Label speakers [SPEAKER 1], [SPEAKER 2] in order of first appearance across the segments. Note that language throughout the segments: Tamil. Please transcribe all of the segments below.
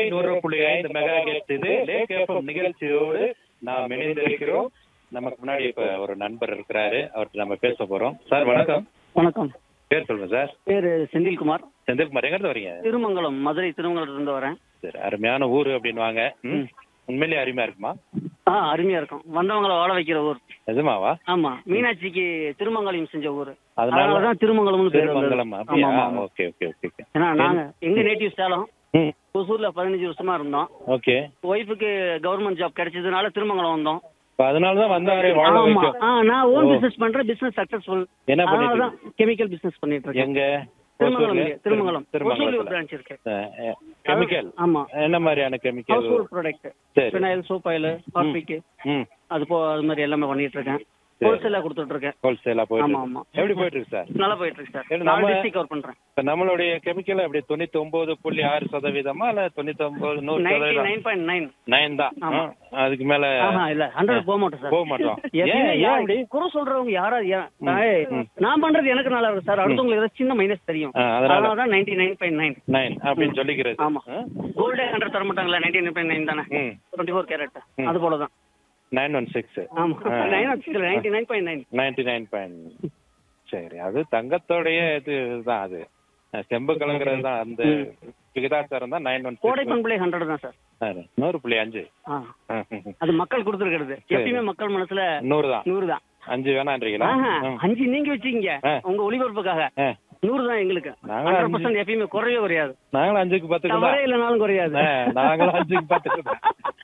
[SPEAKER 1] நூறு புள்ளி ஐந்து மெகா ஹெர்ட்ஸ் இது லேக் எஃப்எம் நிகழ்ச்சியோடு நாம் இணைந்திருக்கிறோம் நமக்கு முன்னாடி இப்ப ஒரு நண்பர் இருக்கிறாரு அவர்கிட்ட நம்ம பேச போறோம் சார் வணக்கம்
[SPEAKER 2] வணக்கம்
[SPEAKER 1] பேர் சொல்லுங்க சார்
[SPEAKER 2] பேர் செந்தில்குமார்
[SPEAKER 1] செந்தில்குமார் எங்க இருந்து வரீங்க
[SPEAKER 2] திருமங்கலம் மதுரை திருமங்கலத்திலிருந்து வரேன்
[SPEAKER 1] சரி அருமையான ஊரு அப்படின்னுவாங்க ம். உண்மையிலேயே அருமையா இருக்குமா
[SPEAKER 2] ஆ அருமையா இருக்கும் வந்தவங்கள வாழ வைக்கிற ஊர்
[SPEAKER 1] நிஜமாவா
[SPEAKER 2] ஆமா மீனாட்சிக்கு திருமங்கலம் செஞ்ச ஊர்
[SPEAKER 1] அதனால
[SPEAKER 2] அதனாலதான் திருமங்கலம்னு பேர் வந்தது.
[SPEAKER 1] திருமங்கலம்
[SPEAKER 2] ஆமா,
[SPEAKER 1] அப்படியா
[SPEAKER 2] ஆமா, ஆமா.
[SPEAKER 1] ஓகே ஓகே ஓகே ஓகே
[SPEAKER 2] ஏன்னா நாங்க எங்க நேட்டிவ் சேலம்
[SPEAKER 1] ம்
[SPEAKER 2] ஒசூர்ல பதினஞ்சு வருஷமா இருந்தோம்
[SPEAKER 1] ஓகே
[SPEAKER 2] ஒய்ஃபுக்கு கவர்மெண்ட் ஜாப் கிடைச்சதுனால திருமங்கலம் வந்தோம்
[SPEAKER 1] இப்ப அதனால தான் வந்தாரு வாழ
[SPEAKER 2] ஆமா
[SPEAKER 1] வைக்கும்
[SPEAKER 2] ஆ நான் ஓன்
[SPEAKER 1] ஓ.
[SPEAKER 2] பிசினஸ் பண்றேன் பிசினஸ் சக்சஸ்ஃபுல்
[SPEAKER 1] என்ன பண்ணிட்டு
[SPEAKER 2] அதனாலதான் கெமிக்கல் பிசினஸ் பண்ணிட்டு இருக்கேன்
[SPEAKER 1] எங்க
[SPEAKER 2] திருமங்கலம்
[SPEAKER 1] ஓசூர்ல?
[SPEAKER 2] இங்க, திருமங்கலம் ஒசூர்ல ஒரு
[SPEAKER 1] திருமங்கலத்துல
[SPEAKER 2] பிரான்ச் இருக்கு
[SPEAKER 1] கெமிக்கல்
[SPEAKER 2] ஆமா
[SPEAKER 1] என்ன மாதிரியான கெமிக்கல்
[SPEAKER 2] ஹவுஸ் ஹோல்ட் ப்ராடக்ட்
[SPEAKER 1] சரி
[SPEAKER 2] ஃபினாயில் சோப் ஆயில் ஹார்பிக்
[SPEAKER 1] ம்
[SPEAKER 2] அது போ அது மாதிரி எல்லாமே பண்ணிட்டு இருக்கேன் ஹோல்சேலா கொடுத்துட்டு இருக்கேன்
[SPEAKER 1] ஹோல்சேலா போயிட்டு
[SPEAKER 2] ஆமா,
[SPEAKER 1] இருக்கு.
[SPEAKER 2] ஆமா.
[SPEAKER 1] எப்படி போயிட்டு இருக்கு சார்
[SPEAKER 2] நல்லா போயிட்டு இருக்கு சார்
[SPEAKER 1] ஏன்னா
[SPEAKER 2] நாலு
[SPEAKER 1] நம்ம-
[SPEAKER 2] டிஸ்ட்ரிக் கவர் பண்றேன்
[SPEAKER 1] இப்ப நம்மளுடைய கெமிக்கல் அப்படி தொண்ணூத்தி ஒன்பது புள்ளி ஆறு சதவீதமா இல்ல தொண்ணூத்தி ஒன்பது நூறு
[SPEAKER 2] நைன்டி
[SPEAKER 1] சதவீதம்
[SPEAKER 2] நைன் பாயிண்ட் நைன்
[SPEAKER 1] நைன் தான்
[SPEAKER 2] ஆமா.
[SPEAKER 1] ஆ, அதுக்கு மேல
[SPEAKER 2] ஆஹா இல்ல ஹண்ட்ரட் போக மாட்டோம் சார்
[SPEAKER 1] போக மாட்டோம் ஏன்
[SPEAKER 2] எப்பயுமே
[SPEAKER 1] ஏன்
[SPEAKER 2] யா-
[SPEAKER 1] அப்படி
[SPEAKER 2] குறை சொல்றவங்க யாரா ஏன்
[SPEAKER 1] ம்,
[SPEAKER 2] ஏய்,
[SPEAKER 1] ம்.
[SPEAKER 2] நான் பண்றது எனக்கு நல்லா இருக்கு சார் அடுத்தவங்களுக்கு ஏதாவது சின்ன மைனஸ் தெரியும்
[SPEAKER 1] ஆ, அதனால
[SPEAKER 2] அதனால தான் ninety nine point nine
[SPEAKER 1] nine அப்படின்னு சொல்லிக்கிறது
[SPEAKER 2] ஆமா.
[SPEAKER 1] ஆ?
[SPEAKER 2] கோல்டே ஹண்ட்ரட் தர மாட்டாங்களா நைன்டி நைன் பாயிண்ட் நைன் தானே
[SPEAKER 1] ம்
[SPEAKER 2] டுவெண்ட்டி ஃபோர் கேரட்
[SPEAKER 1] ம்.
[SPEAKER 2] அது போல தான்
[SPEAKER 1] நைன் ஒன் சிக்ஸ்
[SPEAKER 2] ஆமா
[SPEAKER 1] ஆ.
[SPEAKER 2] நைன் வச்சுக்கல ninety nine point nine
[SPEAKER 1] ninety nine point சரி அது தங்கத்தோடைய இது தான் அது அஹ் செம்பு கலங்கிறது தான் அந்த விகிதாச்சாரம் தான் நைன் ஒன்
[SPEAKER 2] கோடை பண்புலே ஹண்ட்ரட் தான் சார்
[SPEAKER 1] நூறு புள்ளி அஞ்சு
[SPEAKER 2] ஆ.
[SPEAKER 1] ம், ம், ம்.
[SPEAKER 2] அது மக்கள் கொடுத்துருக்கிறது எப்பயுமே மக்கள் மனசுல
[SPEAKER 1] நூறு தான்
[SPEAKER 2] நூறு தான்
[SPEAKER 1] அஞ்சு வேணான்றீங்களா
[SPEAKER 2] ஆஹா,
[SPEAKER 1] ம்.
[SPEAKER 2] அஞ்சு நீங்க வச்சுக்கீங்க
[SPEAKER 1] ஆ.
[SPEAKER 2] உங்க ஒளிபரப்புக்காக
[SPEAKER 1] ஆ.
[SPEAKER 2] நூறு தான் எங்களுக்கு
[SPEAKER 1] நாங்களும்
[SPEAKER 2] ஹண்ட்ரட்
[SPEAKER 1] அஞ்சு.
[SPEAKER 2] பர்சன்ட் எப்பயுமே குறையவே குறையாது
[SPEAKER 1] நாங்களும் அஞ்சுக்கு பத்துக்கு
[SPEAKER 2] தவறே
[SPEAKER 1] தான்
[SPEAKER 2] இல்லைனாலும் குறையாது
[SPEAKER 1] ஆ, நாங்களும் அஞ்சுக்கு பத்துக்கு தான்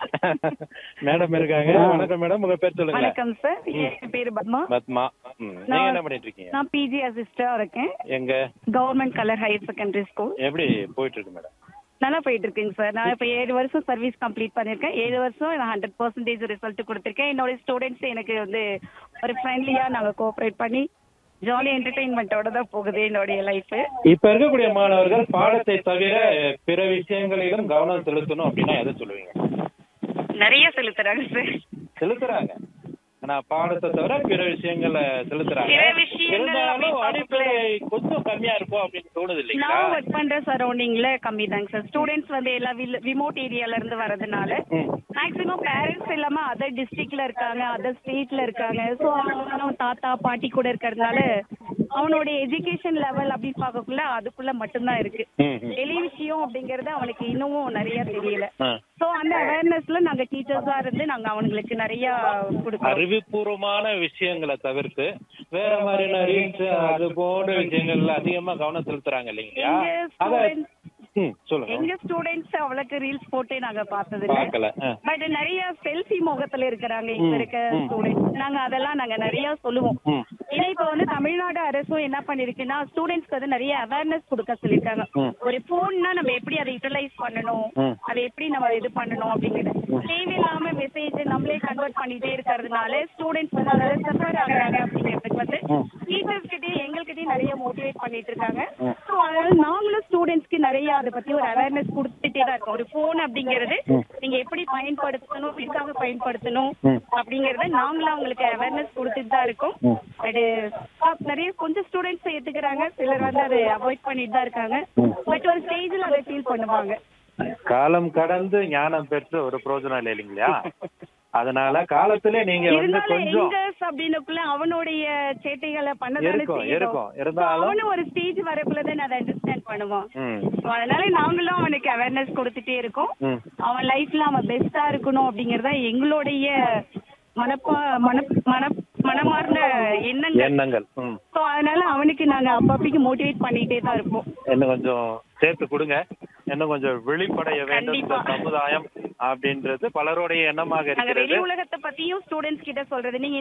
[SPEAKER 1] மேடம் இருக்காங்க
[SPEAKER 2] ஆ.
[SPEAKER 1] வணக்கம் மேடம் உங்க பேர் சொல்லுங்க
[SPEAKER 3] வணக்கம் சார் என் பேரு பத்மா
[SPEAKER 1] பத்மா ம். நீங்க
[SPEAKER 3] நான்
[SPEAKER 1] என்ன பண்ணிட்டு இருக்கீங்க
[SPEAKER 3] நான் பிஜி அசிஸ்டா இருக்கேன்
[SPEAKER 1] எங்க
[SPEAKER 3] government Kallar higher secondary school
[SPEAKER 1] எப்படி போயிட்டு இருக்கு மேடம்
[SPEAKER 3] நல்லா போயிட்டு இருக்குங்க சார் நான் இப்போ ஏழு வருஷம் சர்வீஸ் கம்ப்ளீட் பண்ணியிருக்கேன் ஏழு வருஷம் நான் ஹண்ட்ரட் பர்சன்டேஜ் ரிசல்ட் கொடுத்துருக்கேன் என்னோட ஸ்டூடெண்ட்ஸ் எனக்கு வந்து ஒரு ஃப்ரெண்ட்லியாக நாங்கள் கோஆப்ரேட் பண்ணி ஜாலி என்டர்டெயின்மெண்ட்டோட தான் போகுது என்னுடைய லைஃபு
[SPEAKER 1] இப்ப இருக்கக்கூடிய மாணவர்கள் பாடத்தை தவிர பிற விஷயங்களிலும் கவனம் செலுத்தணும் அப்படின்னா எதை சொல்லுவீங்க
[SPEAKER 3] நிறைய செலுத்துறாங்க சார்
[SPEAKER 1] செலுத்துறாங்க ஆனா பாடத்தை தவிர பிற விஷயங்களை செலுத்துறாங்க
[SPEAKER 3] பிற விஷயங்கள்
[SPEAKER 1] இருந்தாலும்
[SPEAKER 3] அப்படி
[SPEAKER 1] அடிப்படை கொஞ்சம் கம்மியா இருக்கும் அப்படின்னு தோணுது இல்லைங்களா
[SPEAKER 3] நான் ஒர்க் பண்ற சரௌண்டிங்ல கம்மி தாங்க சார் ஸ்டூடெண்ட்ஸ் வந்து எல்லாம் ரிமோட் ஏரியால இருந்து வரதுனால
[SPEAKER 1] ம்.
[SPEAKER 3] மேக்ஸிமம் பேரண்ட்ஸ் இல்லாம அதர் டிஸ்ட்ரிக்ட்ல இருக்காங்க அதர் ஸ்டேட்ல இருக்காங்க ஸோ அவனும் தாத்தா பாட்டி கூட இருக்கிறதுனால அவனோட எஜுகேஷன் லெவல் அப்படின்னு பார்க்கக்குள்ள அதுக்குள்ள மட்டும்தான் இருக்கு
[SPEAKER 1] ம், ம்.
[SPEAKER 3] வெளி விஷயம் அப்படிங்கறது அவனுக்கு இன்னமும் நிறைய தெரியல
[SPEAKER 1] ஆ.
[SPEAKER 3] ஸோ அந்த அவேர்னஸ்ல நாங்க டீச்சர்ஸா இருந்து நாங்க அவங்களுக்கு நிறைய கொடுக்குறோம்
[SPEAKER 1] அறிவுபூர்வமான விஷயங்களை தவிர்த்து வேற மாதிரியான ரீல்ஸ் அது போன்ற விஷயங்கள்ல அதிகமா கவனம் செலுத்துறாங்க இல்லைங்களா
[SPEAKER 3] எங்க
[SPEAKER 1] அத
[SPEAKER 3] students-
[SPEAKER 1] ம், சொல்லுங்க
[SPEAKER 3] எங்க ஸ்டூடெண்ட்ஸ் அவ்வளவுக்கு ரீல்ஸ் போட்டே நாங்க பார்த்தது இல்ல
[SPEAKER 1] பார்க்கல ஆ.
[SPEAKER 3] பட் நிறைய செல்ஃபி முகத்துல இருக்கிறாங்க இப்ப
[SPEAKER 1] ம்,
[SPEAKER 3] இருக்க
[SPEAKER 1] ம்.
[SPEAKER 3] ஸ்டூடெண்ட்ஸ் நாங்க அதெல்லாம் நாங்க நிறைய சொல்லுவோம்
[SPEAKER 1] ம்.
[SPEAKER 3] ஏன்னா இப்ப வந்து தமிழ்நாடு அரசும் என்ன பண்ணிருக்குன்னா ஸ்டூடெண்ட்ஸ்க்கு வந்து நிறைய அவேர்னஸ் கொடுக்க சொல்லிருக்காங்க
[SPEAKER 1] ம்.
[SPEAKER 3] ஒரு போன்னா நம்ம எப்படி அதை யூட்டிலைஸ் பண்ணணும்
[SPEAKER 1] ம்.
[SPEAKER 3] அதை எப்படி நம்ம இது பண்ணணும் அப்படிங்கிறது தேவையில்லாம மெசேஜ் நம்மளே கன்வெர்ட் பண்ணிட்டே இருக்கிறதுனால ஸ்டூடெண்ட்ஸ் வந்து அதில் சஃபர் ஆகுறாங்க அப்படிங்கிறதுக்கு வந்து
[SPEAKER 1] ம்.
[SPEAKER 3] டீச்சர்ஸ் கிட்டயும் எங்கள்கிட்டயும் நிறைய மோட்டிவேட் பண்ணிட்டு இருக்காங்க
[SPEAKER 1] ம்.
[SPEAKER 3] ஸோ அதனால நாங்களும் ஸ்டூடெண்ட்ஸ்க்கு நிறைய அதை பத்தி ஒரு அவேர்னஸ் கொடுத்துட்டே தான் இருக்கோம் ஒரு போன் அப்படிங்கிறது நீங்க எப்படி பயன்படுத்தணும் எதுக்காக பயன்படுத்தணும்
[SPEAKER 1] ம்.
[SPEAKER 3] அப்படிங்கறத நாங்களும் அவங்களுக்கு அவேர்னஸ் கொடுத்துட்டு தான் இருக்கோம்
[SPEAKER 1] ம்.
[SPEAKER 3] பட் நிறைய கொஞ்சம் ஸ்டூடெண்ட்ஸ் ஏத்துக்கிறாங்க சிலர் வந்து அதை அவாய்ட் பண்ணிட்டு தான் இருக்காங்க பட் ஒரு ஸ்டேஜ்ல அதை ஃபீல் பண்ணுவாங்க
[SPEAKER 1] காலம் கடந்து ஞானம் பெற்று ஒரு பிரோஜனம் இல்லை இல்லைங்களா அதனால காலத்திலே நீங்க வந்து
[SPEAKER 3] இருந்தாலும்
[SPEAKER 1] கொஞ்சம்
[SPEAKER 3] எங்கர்ஸ் அப்படின்னுக்குள்ள அவனுடைய சேட்டைகளை பண்ணதானே
[SPEAKER 1] இருக்கும்,
[SPEAKER 3] செய்யணும்
[SPEAKER 1] இருக்கும். இருந்தாலும்
[SPEAKER 3] அவனும் ஒரு ஸ்டேஜ் வரக்குள்ளதான் அதை அண்டர்ஸ்டாண்ட் பண்ணுவான்
[SPEAKER 1] ம்,
[SPEAKER 3] So, அதனால நாங்களும் அவனுக்கு அவேர்னஸ் கொடுத்துட்டே இருக்கோம்
[SPEAKER 1] ம்.
[SPEAKER 3] அவன் லைஃப்ல அவன் பெஸ்டா இருக்கணும் அப்படிங்கறத எங்களுடைய மனப்பா மன மன மனமார்ந்த எண்ணங்கள்
[SPEAKER 1] எண்ணங்கள் ம்
[SPEAKER 3] ஸோ அதனால அவனுக்கு நாங்க அப்பப்பைக்கு மோட்டிவேட் பண்ணிட்டே தான் இருப்போம்
[SPEAKER 1] இன்னும் கொஞ்சம் சேர்த்து கொடுங்க இன்னும் கொஞ்சம் வெளிப்படைய வேண்டும் இந்த
[SPEAKER 3] கண்டிப்பா.
[SPEAKER 1] சமுதாயம் அப்படின்றது பலருடைய எண்ணமாக
[SPEAKER 3] நாங்க வெளி
[SPEAKER 1] இருக்கிறது
[SPEAKER 3] உலகத்தை பத்தியும் ஸ்டூடெண்ட்ஸ் கிட்ட சொல்றது நீங்க